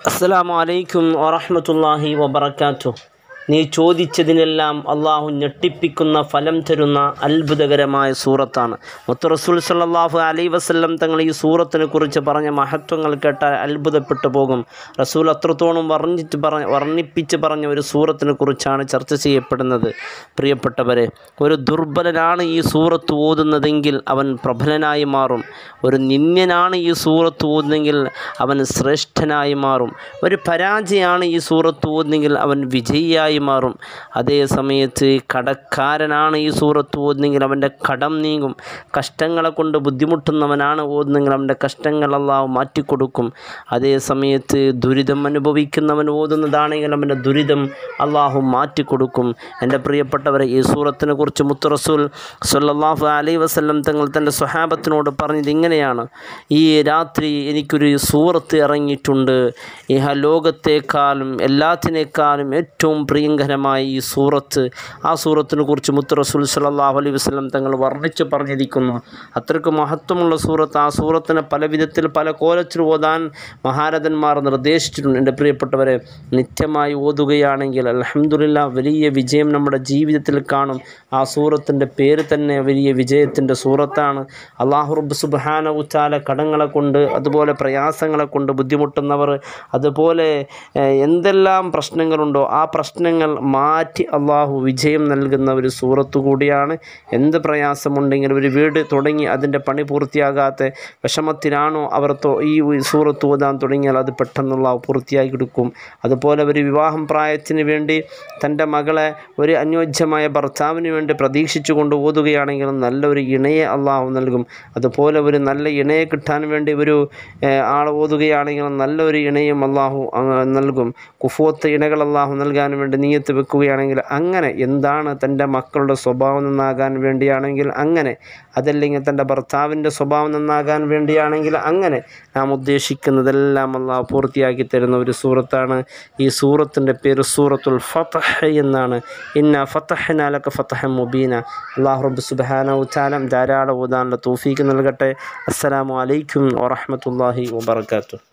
അസ്സലാമു അലൈക്കും വറഹ്മത്തുള്ളാഹി വബറകാതുഹു നീ ചോദിച്ചതിനെല്ലാം അള്ളാഹു ഞെട്ടിപ്പിക്കുന്ന ഫലം തരുന്ന അത്ഭുതകരമായ സൂറത്താണ് മുത്ത് റസൂൽ സല്ലല്ലാഹു അലൈഹി വസല്ലം തങ്ങൾ ഈ സൂറത്തിനെ കുറിച്ച് പറഞ്ഞ മഹത്വങ്ങൾ കേട്ടാൽ അത്ഭുതപ്പെട്ടു പോകും റസൂൽ അത്രത്തോളം വർണ്ണിച്ച് പറഞ്ഞ വർണ്ണിപ്പിച്ച് പറഞ്ഞ ഒരു സൂറത്തിനെ കുറിച്ചാണ് ചർച്ച ചെയ്യപ്പെടുന്നത് പ്രിയപ്പെട്ടവരെ ഒരു ദുർബലനാണ് ഈ സൂറത്ത് ഓതുന്നതെങ്കിൽ അവൻ പ്രബലനായി മാറും ഒരു നിന്യനാണ് ഈ സൂറത്ത് ഓതുന്നെങ്കിൽ അവൻ ശ്രേഷ്ഠനായി മാറും ഒരു പരാജയമാണ് ഈ സൂറത്ത് ഓതുന്നെങ്കിൽ അവൻ വിജയിയായി മാറും അതേ സമയത്ത് കടക്കാരനാണ് ഈ സൂറത്ത് ഓതുന്നെങ്കിൽ അവൻ്റെ കടം നീങ്ങും കഷ്ടങ്ങളെ കൊണ്ട് ബുദ്ധിമുട്ടുന്നവനാണ് ഓതുന്നെങ്കിൽ അവൻ്റെ കഷ്ടങ്ങൾ അള്ളാഹു മാറ്റിക്കൊടുക്കും അതേ സമയത്ത് ദുരിതം അനുഭവിക്കുന്നവൻ ഓതുന്നതാണെങ്കിൽ അവൻ്റെ ദുരിതം അള്ളാഹു മാറ്റിക്കൊടുക്കും എൻ്റെ പ്രിയപ്പെട്ടവരെ ഈ സൂറത്തിനെ കുറിച്ച് മുത്ത് റസൂൽ സല്ലല്ലാഹു അലൈഹി വസല്ലം തങ്ങൾ തൻ്റെ സ്വഹാബത്തിനോട് പറഞ്ഞത് ഇങ്ങനെയാണ് ഈ രാത്രി എനിക്കൊരു സൂറത്ത് ഇറങ്ങിയിട്ടുണ്ട് ഇഹലോകത്തേക്കാളും എല്ലാത്തിനേക്കാളും ഏറ്റവും പ്രിയങ്കരമായ ഈ സൂറത്ത് ആ സൂറത്തിനെ കുറിച്ച് മുത്ത് റസൂൽ സല്ലല്ലാഹു അലൈഹി വസല്ലം തങ്ങൾ വർണ്ണിച്ച് പറഞ്ഞിരിക്കുന്നു അത്രയ്ക്ക് മഹത്വമുള്ള സൂറത്ത് ആ സൂറത്തിനെ പല വിധത്തിൽ പല കോലത്തിൽ ഓതാൻ മഹാരഥന്മാർ നിർദ്ദേശിച്ചിട്ടുണ്ട് എൻ്റെ പ്രിയപ്പെട്ടവരെ നിത്യമായി ഓതുകയാണെങ്കിൽ അൽഹംദുലില്ല വലിയ വിജയം നമ്മുടെ ജീവിതത്തിൽ കാണും ആ സൂറത്തിൻ്റെ പേര് തന്നെ വലിയ വിജയത്തിൻ്റെ സൂറത്താണ് അള്ളാഹു റബ്ബ് സുബ്ഹാന ഉച്ചാല കടങ്ങളെ കൊണ്ട് അതുപോലെ പ്രയാസങ്ങളെ കൊണ്ട് ബുദ്ധിമുട്ടുന്നവർ അതുപോലെ ഏഹ്, എന്തെല്ലാം പ്രശ്നങ്ങളുണ്ടോ ആ പ്രശ്നങ്ങൾ മാറ്റി അള്ളാഹു വിജയം നൽകുന്ന ഒരു സൂറത്ത് കൂടിയാണ് എന്ത് പ്രയാസമുണ്ടെങ്കിലും ഒരു വീട് തുടങ്ങി അതിൻ്റെ പണി പൂർത്തിയാകാത്ത വിഷമത്തിലാണോ അവർ തൊ- ഈ സൂറത്ത് ഓതാൻ തുടങ്ങിയാൽ അത് പെട്ടെന്നുള്ള പൂർത്തിയാക്കി കൊടുക്കും അതുപോലെ ഒരു വിവാഹം പ്രായത്തിന് വേണ്ടി തൻ്റെ മകളെ ഒരു അനുയോജ്യമായ ഭർത്താവിന് വേണ്ടി പ്രതീക്ഷിച്ചു കൊണ്ട് ഓതുകയാണെങ്കിൽ നല്ലൊരു ഇണയെ അള്ളാഹു നൽകും അതുപോലെ ഒരു നല്ല ഇണയെ കിട്ടാൻ വേണ്ടി ഒരു ഏഹ്, ആൾ ഓതുകയാണെങ്കിൽ നല്ലൊരു ഇണയും അള്ളാഹു അങ്ങ് നൽകും കുഫോത്ത് ഇണകൾ അള്ളാഹു നൽകാൻ വേണ്ടി നീയത്ത് വെക്കുകയാണെങ്കിൽ അങ്ങനെ എന്താണ് തൻ്റെ മക്കളുടെ സ്വഭാവം നന്നാകാൻ വേണ്ടിയാണെങ്കിൽ അങ്ങനെ അതല്ലെങ്കിൽ തൻ്റെ ഭർത്താവിൻ്റെ സ്വഭാവം നന്നാകാൻ വേണ്ടിയാണെങ്കിൽ അങ്ങനെ നാം ഉദ്ദേശിക്കുന്നതെല്ലാം അള്ളാഹു പൂർത്തിയാക്കി തരുന്ന ഒരു സൂറത്താണ് ഈ സൂറത്തിൻ്റെ പേര് സൂറത്തുൽ ഫതഹ് എന്നാണ് ഇന്ന ഫതഹ്നാലക ഫതഹ മുബീന അള്ളാഹു റബ്ബ് സുബ്ഹാനഹു തആല ധാരാളം ഓതാനുള്ള തൗഫീക്ക് നൽകട്ടെ അസ്സലാമു അലൈക്കും വറഹ്മത്തുള്ളാഹി വബറകാതുഹു